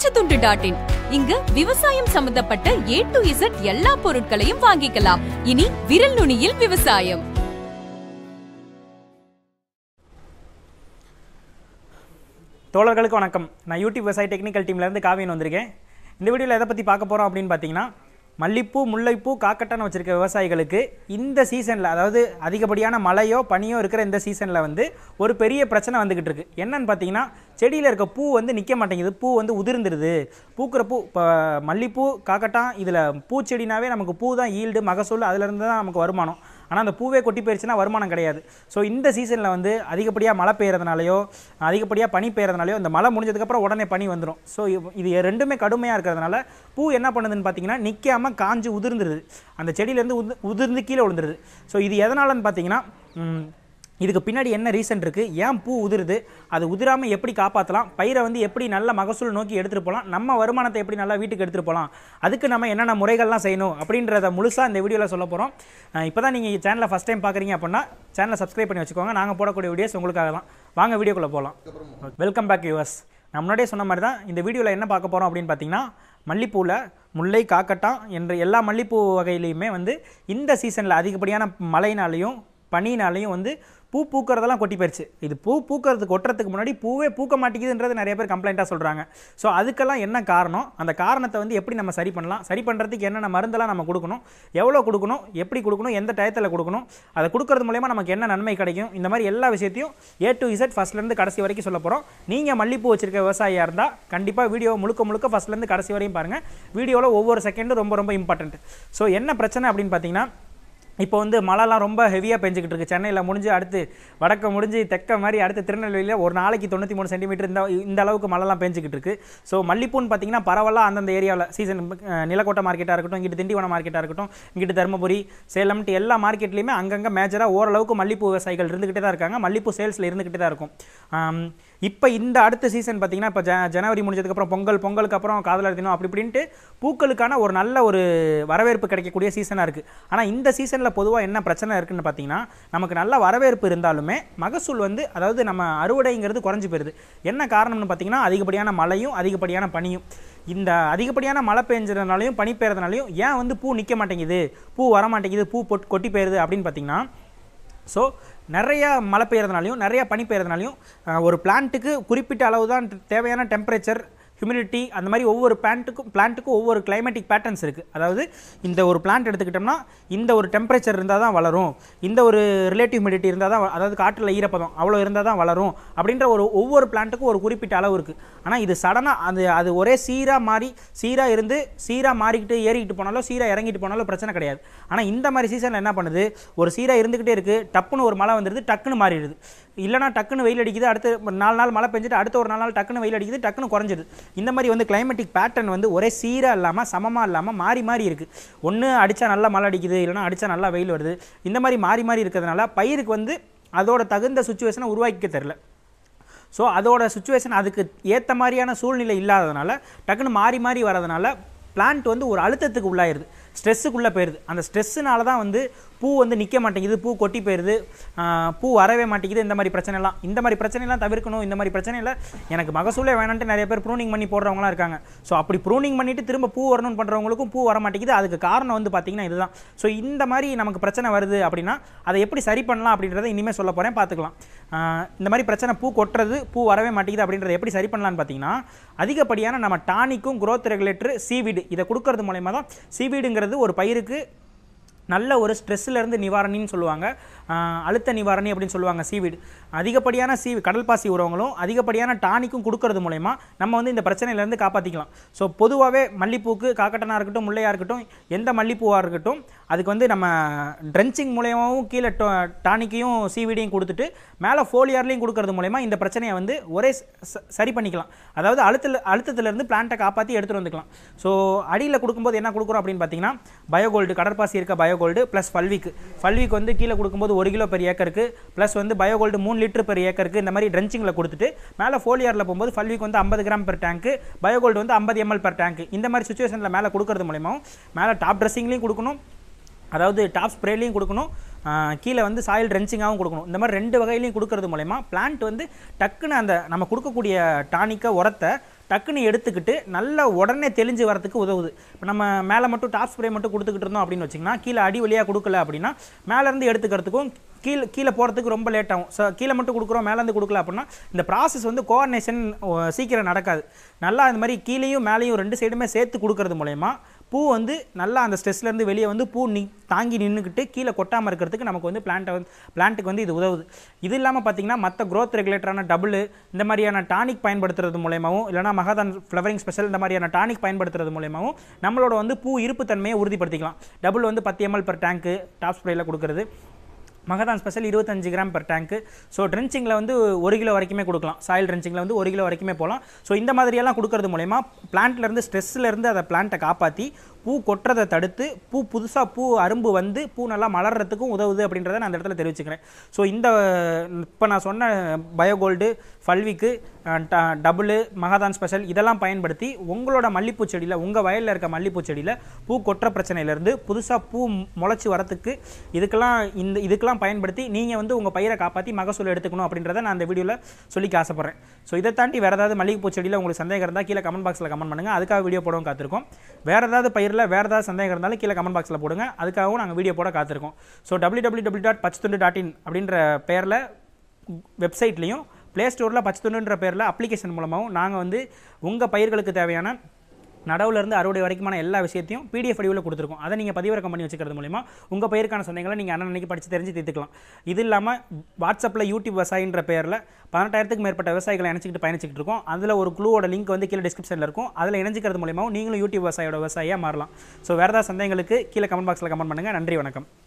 மோட்சத்துண்டு dot in இங்கு விவசாயம் சம்பந்தப்பட்ட ஏ டு இசட் எல்லா பொருட்களையும் வாங்கிக்கலாம் இனி விரல் நுனியில் விவசாயம் தோழர்களுக்கு வணக்கம் நான் யூடியூப் விவசாய டெக்னிக்கல் டீம்லேருந்து காவியன் வந்திருக்கேன் இந்த வீடியோவில் எதை பற்றி பார்க்க போகிறோம் அப்படின்னு பார்த்தீங்கன்னா மல்லிப்பூ முல்லைப்பூ காக்கட்டான்னு வச்சுருக்க விவசாயிகளுக்கு இந்த சீசனில் அதாவது அதிகப்படியான மழையோ பனியோ இருக்கிற இந்த சீசனில் வந்து ஒரு பெரிய பிரச்சனை வந்துக்கிட்டு இருக்கு என்னன்னு பார்த்தீங்கன்னா செடியில் இருக்க பூ வந்து நிற்க மாட்டேங்குது பூ வந்து உதிர்ந்துருது பூக்கிற பூ இப்போ மல்லிப்பூ காக்கட்டான் இதில் பூச்செடினாவே நமக்கு பூ தான் ஈல்டு மகசூல் அதுலேருந்து தான் நமக்கு வருமானம் ஆனால் அந்த பூவே கொட்டி போயிருச்சுன்னா வருமானம் கிடையாது ஸோ இந்த சீசனில் வந்து அதிகப்படியாக மழை பெய்யறதுனாலையோ அதிகப்படியாக பனி பெய்யறதுனாலையோ இந்த மழை முடிஞ்சதுக்கப்புறம் உடனே பனி வந்துடும் ஸோ இது ரெண்டுமே கடுமையாக இருக்கிறதுனால பூ என்ன பண்ணுதுன்னு பார்த்தீங்கன்னா நிற்காமல் காஞ்சு உதிர்ந்துருது அந்த செடியிலேருந்து உது உதிர்ந்து கீழே விழுந்துருது ஸோ இது எதனாலன்னு பார்த்தீங்கன்னா ம், இதுக்கு பின்னாடி என்ன ரீசன் இருக்குது ஏன் பூ உதிருது அது உதிராமல் எப்படி காப்பாற்றலாம் பயிரை வந்து எப்படி நல்ல மகசூல் நோக்கி எடுத்துகிட்டு போகலாம் நம்ம வருமானத்தை எப்படி நல்லா வீட்டுக்கு எடுத்துகிட்டு போகலாம் அதுக்கு நம்ம என்னென்ன முறைகள்லாம் செய்யணும் அப்படின்றத முழுசாக இந்த வீடியோவில் சொல்ல போகிறோம் இப்போ தான் நீங்கள் சேனலை ஃபஸ்ட் டைம் பார்க்குறீங்க அப்படின்னா சேனலை சப்ஸ்கிரைப் பண்ணி வச்சுக்கோங்க நாங்கள் போடக்கூடிய வீடியோஸ் உங்களுக்காக தான் வாங்க வீடியோக்குள்ளே போகலாம் வெல்கம் பேக் யூஎஸ் நான் முன்னாடியே சொன்ன மாதிரி தான் இந்த வீடியோவில் என்ன பார்க்க போகிறோம் அப்படின்னு பார்த்தீங்கன்னா மல்லிப்பூவில் முல்லை காக்கட்டான் என்ற எல்லா மல்லிப்பூ வகையிலையுமே வந்து இந்த சீசனில் அதிகப்படியான மழையினாலையும் பனியினாலையும் வந்து பூ பூக்கிறதெல்லாம் கொட்டி போயிடுச்சு இது பூ பூக்கிறதுக்கு கொட்டுறதுக்கு முன்னாடி பூவே பூக்க மாட்டேங்குதுன்றது நிறைய பேர் கம்ப்ளைண்ட்டாக சொல்கிறாங்க ஸோ அதுக்கெல்லாம் என்ன காரணம் அந்த காரணத்தை வந்து எப்படி நம்ம சரி பண்ணலாம் சரி பண்ணுறதுக்கு என்னென்ன மருந்தெல்லாம் நம்ம கொடுக்கணும் எவ்வளோ கொடுக்கணும் எப்படி கொடுக்கணும் எந்த டயத்தில் கொடுக்கணும் அதை கொடுக்கறது மூலயமா நமக்கு என்ன நன்மை கிடைக்கும் இந்த மாதிரி எல்லா விஷயத்தையும் ஏ டு இசட் ஃபஸ்ட்லேருந்து கடைசி வரைக்கும் சொல்ல போகிறோம் நீங்கள் மல்லிப்பூ வச்சிருக்க விவசாயியாக இருந்தால் கண்டிப்பாக வீடியோ முழுக்க முழுக்க ஃபஸ்ட்லேருந்து கடைசி வரையும் பாருங்கள் வீடியோவில் ஒவ்வொரு செகண்டும் ரொம்ப ரொம்ப இம்பார்ட்டன்ட் ஸோ என்ன பிரச்சனை அப்படின்னு பார்த்தீங்கன்னா இப்போ வந்து மழைலாம் ரொம்ப ஹெவியாக பெஞ்சிக்கிட்டு இருக்கு சென்னையில் முடிஞ்சு அடுத்து வடக்க முடிஞ்சு தெற்க மாதிரி அடுத்து திருநெல்வேலியில் ஒரு நாளைக்கு தொண்ணூற்றி மூணு சென்டிமீட்டர் இந்த இந்த அளவுக்கு மழைலாம் பெஞ்சிக்கிட்டு இருக்கு ஸோ மல்லிப்பூன்னு பார்த்தீங்கன்னா பரவலாக அந்தந்த ஏரியாவில் சீசன் நிலக்கோட்டை மார்க்கெட்டாக இருக்கட்டும் இங்கிட்டு திண்டிவனம் மார்க்கெட்டாக இருக்கட்டும் இங்கிட்டு தருமபுரி சேலம்ட்டு எல்லா மார்க்கெட்லேயுமே அங்கங்கே மேஜராக ஓரளவுக்கு மல்லிப்பூ விவசாயிகள் இருந்துக்கிட்டே தான் இருக்காங்க மல்லிப்பூ சேல்ஸில் இருந்துக்கிட்டே தான் இருக்கும் ஆம், இப்போ இந்த அடுத்த சீசன் பார்த்தீங்கன்னா இப்போ ஜ ஜனவரி முடிஞ்சதுக்கப்புறம் பொங்கல் பொங்கலுக்கு அப்புறம் காதலர் தினம் அப்படி இப்படின்ட்டு பூக்களுக்கான ஒரு நல்ல ஒரு வரவேற்பு கிடைக்கக்கூடிய சீசனாக இருக்குது ஆனால் இந்த சீசனில் பொதுவாக என்ன பிரச்சனை இருக்குன்னு பார்த்தீங்கன்னா நமக்கு நல்ல வரவேற்பு இருந்தாலுமே மகசூல் வந்து அதாவது நம்ம அறுவடைங்கிறது குறைஞ்சு போயிருது என்ன காரணம்னு பார்த்தீங்கன்னா அதிகப்படியான மழையும் அதிகப்படியான பனியும் இந்த அதிகப்படியான மழை பெஞ்சதுனாலையும் பனி பெய்யறதுனாலையும் ஏன் வந்து பூ நிற்க மாட்டேங்குது பூ வர மாட்டேங்குது பூ பொட் கொட்டி போயிருது அப்படின்னு பார்த்தீங்கன்னா ஸோ நிறைய மழை பெய்யறதுனாலையும் நிறைய பனி பெய்யறதுனாலையும் அஹ், ஒரு பிளான்ட்டுக்கு குறிப்பிட்ட அளவு தான் தேவையான டெம்பரேச்சர் ஹியூமிடிட்டி அந்த மாதிரி ஒவ்வொரு பிளான்ட்டுக்கும் பிளான்ட்டுக்கும் ஒவ்வொரு கிளைமேட்டிக் பேட்டர்ன்ஸ் இருக்குது அதாவது இந்த ஒரு பிளான்ட் எடுத்துக்கிட்டோம்னா இந்த ஒரு டெம்பரேச்சர் இருந்தால் தான் வளரும் இந்த ஒரு ரிலேட்டிவ் ஹியூமிடிட்டி இருந்தால் தான் வ- அதாவது காற்றில் ஈரப்பதம் அவ்வளோ இருந்தால் தான் வளரும் அப்படின்ற ஒரு ஒவ்வொரு பிளான்ட்டுக்கும் ஒரு குறிப்பிட்ட அளவு இருக்குது ஆனால் இது சடனாக அது அது ஒரே சீராக மாறி சீராக இருந்து சீராக மாறிக்கிட்டு ஏறிக்கிட்டு போனாலும் சீராக இறங்கிட்டு போனாலும் பிரச்சனை கிடையாது ஆனால் இந்த மாதிரி சீசனில் என்ன பண்ணுது ஒரு சீராக இருந்துக்கிட்டே இருக்குது டப்புன்னு ஒரு மழை வந்துடுது டக்குன்னு மாறிடுது இல்லைனா டக்குன்னு வெயில் அடிக்குது அடுத்து ஒரு நாலு நாள் மழை பெஞ்சிட்டு அடுத்த ஒரு நாலு நாள் டக்குன்னு வெயில் அடிக்குது டக்குன்னு குறைஞ்சிது இந்த மாதிரி வந்து கிளைமேட்டிக் பேட்டர்ன் வந்து ஒரே சீராக இல்லாமல் சமமாக இல்லாமல் மாறி மாறி இருக்குது ஒன்று அடித்தா நல்லா மழை அடிக்குது இல்லைனா அடித்தா நல்லா வெயில் வருது இந்த மாதிரி மாறி மாறி இருக்கிறதுனால பயிருக்கு வந்து அதோட தகுந்த சுச்சுவேஷனை உருவாக்கிக்க தெரில ஸோ அதோட சுச்சுவேஷன் அதுக்கு ஏற்ற மாதிரியான சூழ்நிலை இல்லாததுனால டக்குன்னு மாறி மாறி வரதுனால பிளான்ட் வந்து ஒரு அழுத்தத்துக்கு உள்ளாயிருது ஸ்ட்ரெஸ்ஸுக்குள்ளே போயிடுது அந்த ஸ்ட்ரெஸ்ஸுனால தான் வந்து பூ வந்து நிற்க மாட்டேங்குது பூ கொட்டி போயிடுது ஆஹ் பூ வரவே மாட்டேங்குது இந்த மாதிரி பிரச்சனைலாம் இந்த மாதிரி பிரச்சனைலாம் தவிர்க்கணும் இந்த மாதிரி பிரச்சனையில் எனக்கு மகசூலே வேணான்ட்டு நிறைய பேர் ப்ரூனிங் பண்ணி போடுறவங்களாம் இருக்காங்க ஸோ அப்படி ப்ரூனிங் பண்ணிட்டு திரும்ப பூ வரணும்னு பண்ணுறவங்களுக்கும் பூ வர மாட்டேங்குது அதுக்கு காரணம் வந்து பார்த்தீங்கன்னா இதுதான் ஸோ இந்த மாதிரி நமக்கு பிரச்சனை வருது அப்படின்னா அதை எப்படி சரி பண்ணலாம் அப்படின்றத இனிமேல் சொல்ல போகிறேன் பார்த்துக்கலாம் ஆஹ் இந்த மாதிரி பிரச்சனை பூ கொட்டுறது பூ வரவே மாட்டேங்குது அப்படின்றத எப்படி சரி பண்ணலாம்னு பார்த்தீங்கன்னா அதிகப்படியான நம்ம டானிக்கும் growth ரெகுலேட்டர் சீவீடு இதை கொடுக்கறது மூலயமா தான் சீவீடுங்கிறது ஒரு பயிருக்கு நல்ல ஒரு ஸ்ட்ரெஸ்ல இருந்து நிவாரணின்னு சொல்லுவாங்க ஆஹ் அழுத்த நிவாரணி அப்படின்னு சொல்லுவாங்க சீவீடு அதிகப்படியான சீ கடல் பாசி உரங்களும் அதிகப்படியான டானிக்கும் கொடுக்கறது மூலயமா நம்ம வந்து இந்த பிரச்சனையிலேருந்து காப்பாற்றிக்கலாம் ஸோ பொதுவாகவே மல்லிப்பூக்கு காக்கட்டனாக இருக்கட்டும் முல்லையாக இருக்கட்டும் எந்த மல்லிப்பூவாக இருக்கட்டும் அதுக்கு வந்து நம்ம ட்ரென்ச்சிங் மூலயமாவும் கீழே டோ- டானிக்கையும் சீவீடையும் கொடுத்துட்டு மேலே ஃபோலியார்லையும் கொடுக்கறது மூலயமா இந்த பிரச்சனையை வந்து ஒரே ச- ச- சரி பண்ணிக்கலாம் அதாவது அழுத்தல அழுத்தத்திலேருந்து பிளான்ட்டை காப்பாற்றி எடுத்துகிட்டு வந்துக்கலாம் ஸோ அடியில் கொடுக்கும்போது என்ன கொடுக்குறோம் அப்படின்னு பார்த்தீங்கன்னா பயோகோல்டு கடற்பாசி இருக்க பயோகோல்டு ப்ளஸ் ஃபல்விக் ஃபல்விக் வந்து கீழே கொடுக்கும்போது ஒரு கிலோ பெர் ஏக்கருக்கு ப்ளஸ் வந்து பயோகோல்டு மூணு லிட்டர் பெர் ஏக்கருக்கு இந்த மாதிரி ட்ரென்ச்சிங்கில் கொடுத்துட்டு மேலே ஃபோலியாரில் போகும்போது ஃபல்விக் வந்து ஐம்பது கிராம் பெர் டேங்க்கு பயோகோல்டு வந்து ஐம்பது எம்எல் பெர் டேங்க் இந்த மாதிரி சுச்சுவேஷனில் மேலே கொடுக்கறது மூலயமாவும் மேலே டாப் ட்ரெஸ்ஸிங்லையும் கொடுக்கணும் அதாவது டாப் ஸ்ப்ரேலையும் கொடுக்கணும் ஆஹ் கீழே வந்து சாயில் ட்ரென்ச்சிங்காகவும் கொடுக்கணும் இந்த மாதிரி ரெண்டு வகையிலையும் கொடுக்கறது மூலயமா பிளான்ட் வந்து டக்குன்னு அந்த நம்ம கொடுக்கக்கூடிய டானிக்கை உரத்தை டக்குன்னு எடுத்துக்கிட்டு நல்லா உடனே தெளிஞ்சு வரதுக்கு உதவுது இப்போ நம்ம மேலே மட்டும் டாப் ஸ்ப்ரே மட்டும் கொடுத்துக்கிட்டு இருந்தோம் அப்படின்னு வச்சிங்கன்னா கீழே அடி வழியாக கொடுக்கல அப்படின்னா மேலேருந்து எடுத்துக்கிறதுக்கும் கீழே கீழே போகிறதுக்கு ரொம்ப லேட் ஆகும் ஸோ கீழே மட்டும் கொடுக்குறோம் மேலேருந்து கொடுக்கல அப்படின்னா இந்த ப்ராசஸ் வந்து கோஆர்டினேஷன் சீக்கிரம் நடக்காது நல்லா இந்த மாதிரி கீழேயும் மேலேயும் ரெண்டு சைடுமே சேர்த்து கொடுக்கறது மூலயமா பூ வந்து நல்லா அந்த ஸ்ட்ரெஸ்லேருந்து வெளியே வந்து பூ நி தாங்கி நின்றுக்கிட்டு கீழே கொட்டாமல் இருக்கிறதுக்கு நமக்கு வந்து பிளான்ட்டை வந்து பிளான்ட்டுக்கு வந்து இது உதவுது இது இல்லாமல் பார்த்தீங்கன்னா மற்ற growth ரெகுலேட்டரான டபுள் இந்த மாதிரியான டானிக் பயன்படுத்துறது மூலயமாவும் இல்லைனா மகாதான் ஃப்ளவரிங் ஸ்பெஷல் இந்த மாதிரியான டானிக் பயன்படுத்துறது மூலயமாவும் நம்மளோட வந்து பூ இருப்பு தன்மையை உறுதிப்படுத்திக்கலாம் டபுள் வந்து பத்து எம்எல் per டேங்க்கு டாப் ஸ்ப்ரேயில் கொடுக்குறது மகதான் ஸ்பெஷல் இருபத்தஞ்சு கிராம் per டேங்க்கு ஸோ ட்ரென்ச்சிங்கில் வந்து ஒரு கிலோ வரைக்குமே கொடுக்கலாம் சாயில் ட்ரென்ச்சிங்கில் வந்து ஒரு கிலோ வரைக்குமே போகலாம் ஸோ இந்த மாதிரியெல்லாம் கொடுக்கறது மூலயமா பிளான்ட்லேருந்து ஸ்ட்ரெஸ்லேருந்து அதை பிளான்ட்டை காப்பாற்றி பூ கொட்டுறதை தடுத்து பூ புதுசாக பூ அரும்பு வந்து பூ நல்லா மலர்றதுக்கும் உதவுது அப்படின்றத நான் அந்த இடத்துல தெரிவிச்சுக்கிறேன் ஸோ இந்த இப்போ நான் சொன்ன பயோகோல்டு ஃபல்விக்கு டபுள் மகாதான் ஸ்பெஷல் இதெல்லாம் பயன்படுத்தி உங்களோட மல்லிப்பூ செடியில் உங்கள் வயலில் இருக்க மல்லிப்பூ செடியில் பூ கொட்டுற பிரச்சனையிலேருந்து புதுசாக பூ முளைச்சி வரத்துக்கு இதுக்கெல்லாம் இந்த இதுக்கெல்லாம் பயன்படுத்தி நீங்கள் வந்து உங்கள் பயிரை காப்பாற்றி மகசூல் எடுத்துக்கணும் அப்படின்றத நான் அந்த வீடியோவில் சொல்லிக்க ஆசைப்பட்றேன் ஸோ இதை தாண்டி வேறு ஏதாவது மல்லிகைப்பூ செடியில் உங்களுக்கு சந்தேகம் இருந்தால் கீழே கமெண்ட் பாக்ஸில் கமெண்ட் பண்ணுங்கள் அதுக்காக வீடியோ போடவும் காத்திருக்கோம் வேறு ஏதாவது பயிரில் வேறு ஏதாவது சந்தேகம் இருந்தாலும் கீழே கமெண்ட் பாக்ஸில் போடுங்க அதுக்காகவும் நாங்கள் வீடியோ போட காத்திருக்கோம் so W W W dot Pachathundu dot in அப்படின்ற பெயரில் வெப்சைட்லையும் ப்ளே ஸ்டோரில் பச்சத்துண்டுன்ற பேரில் அப்ளிகேஷன் மூலமாகவும் நாங்கள் வந்து உங்கள் பயிர்களுக்கு தேவையான நடவுல இருந்து அறுவடை வரைக்குமான எல்லா விஷயத்தையும் பிடிஎஃப் வடிவில் கொடுத்துருக்கோம் அதை நீங்கள் பதிவிறக்கம் பண்ணி வச்சுக்கிறது மூலிமா உங்கள் பயிருக்கான சந்தேகங்களை நீங்கள் அன்னன்னைக்கு படித்து தெரிஞ்சு தீர்த்துக்கலாம் இது இல்லாமல் வாட்ஸ்அப்பில் யூடியூப் விவசாயின்ற பேரில் பதினெட்டாயிரத்துக்கு மேற்பட்ட விவசாயிகளை இணைச்சிக்கிட்டு பயணிச்சிக்கிட்டு இருக்கோம் அதில் ஒரு குழுவோட லிங்க் வந்து கீழே டிஸ்கிரிப்ஷனில் இருக்கும் அதில் இணைஞ்சிக்கிறது மூலியமாகவும் நீங்களும் யூடியூப் விவசாயியோட விவசாயியாக மாறலாம் ஸோ வேறு ஏதாவது சந்தேகங்களுக்கு கீழே கமெண்ட் பாக்ஸில் கமெண்ட் பண்ணுங்கள் நன்றி வணக்கம்